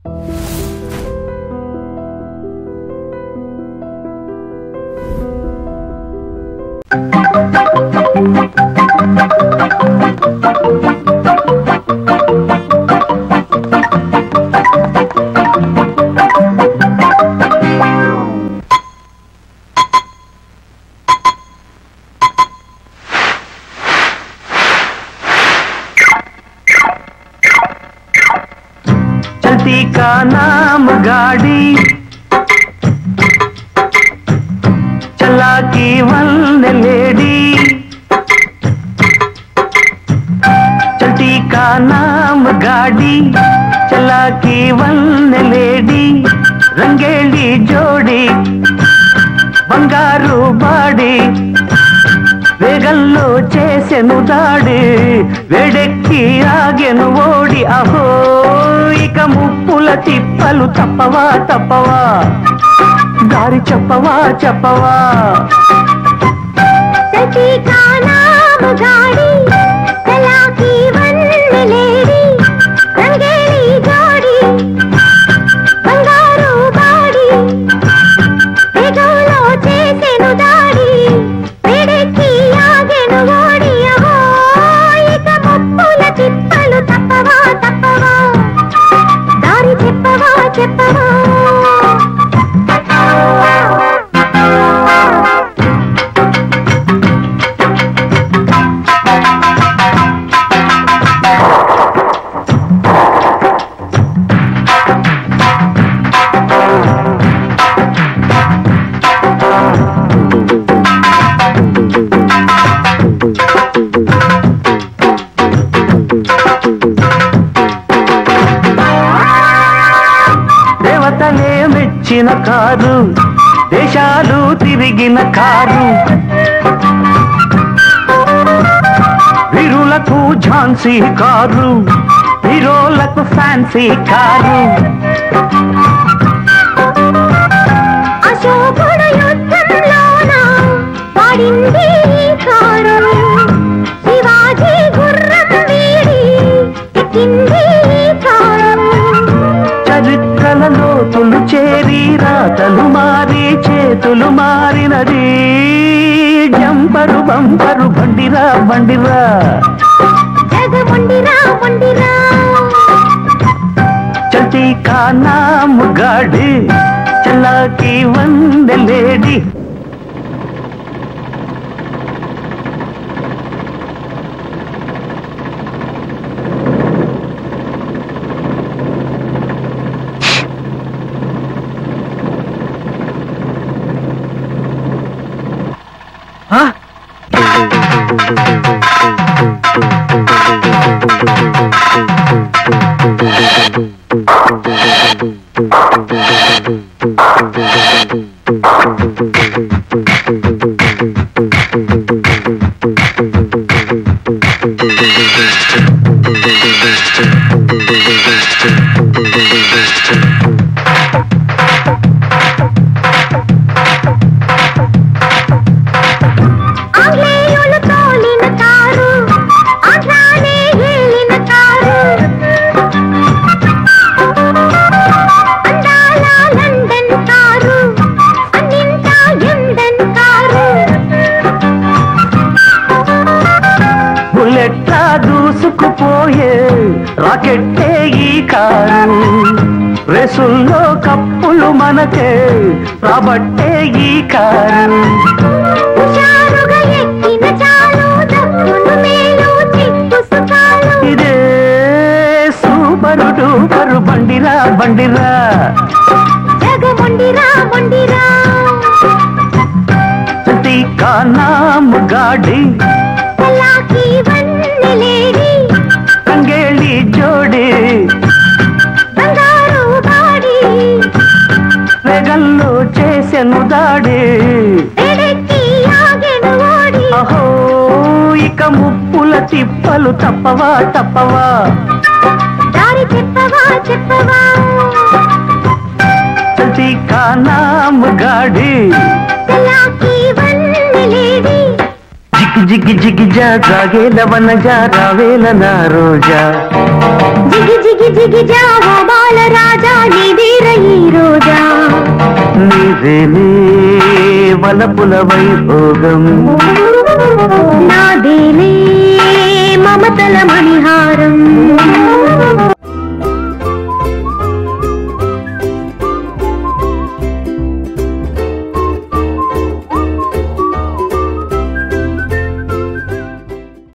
चलती का नाम गाड़ी चला की वन लेडी चलती का नाम गाड़ी चला की वन లేడీ రంగేళి జోడి బంగారు బాడి వేగంలో చేసెను దాడి వేడెక్కి ఆగెను ఓడి అహో ఇక ముప్పుల తిప్పలు తప్పవా తప్పవా దారి చెప్పవా చెప్పవా सती का नाम गाड़ी चला की वन लेडी रंगेली जोड़ी బంగారు బాడి వేగంలో చేసెను దాడి వేడెక్కి ఆగెను ఓడి అహో ఇక ముప్పుల తిప్పలు తప్పవా తప్పవా దారి చెప్పవా చెప్పవా దేవతలే మెచ్చిన కారు దేశాలు తిరిగిన కారు వీరులకు ఝాన్సీ కారు హీరోలకు ఫ్యాన్సీ కారు అశోకుడు యుద్ధంలోన వాడింది ఈ కారు శివాజీ గుర్రం వీడి ఎక్కింది ఈ కారు చరిత్రల లోతులు చేరి రాతలు మారి చేతులు మారినది జంపరు బంపరు బండిరా బండిరా జగముండిరా ముండిరా చల్తీ కా నామ్ గాడి చలాకి వంద లేడీ ఆంగ్లేయులు తోలిన కారు ఆంధ్రానే ఏలిన కారు అందాల లండన్ కారు అన్నింటా ఎండన్ కారు బుల్లెట్లా దూసుకుపోయే రాకెట్టే ఈ కారు రేసుల్లో కప్పులు మనకే రాబట్టే ఈ కారు హుషారుగా ఎక్కిన చాలు దక్కును మేలు చిక్కు సుఖాలు ఇదే సూపరు డూపరు బండిరా బండిరా జగముండిరా ముండిరా చల్తీ కా నామ్ గాడి చలాకి వన్నెలేడి రంగేళి జోడి బంగారు బాడి వేగంలో చేసెను దాడి వేడెక్కి ఆగెను ఓడి అహో ఇక ముప్పుల తిప్పలు తప్పవా తప్పవా దారి చెప్పవా చెప్పవా చల్తీ కా నామ్ గాడి చలాకి వన్నెలేడి జిగి జిగి జిగి జా జాగేల వన జా రావేల నా రోజా జిగి జిగి జిగి జావో బాల రాజా వలపుల వైభోగం నాదేలే మమతల మణిహారం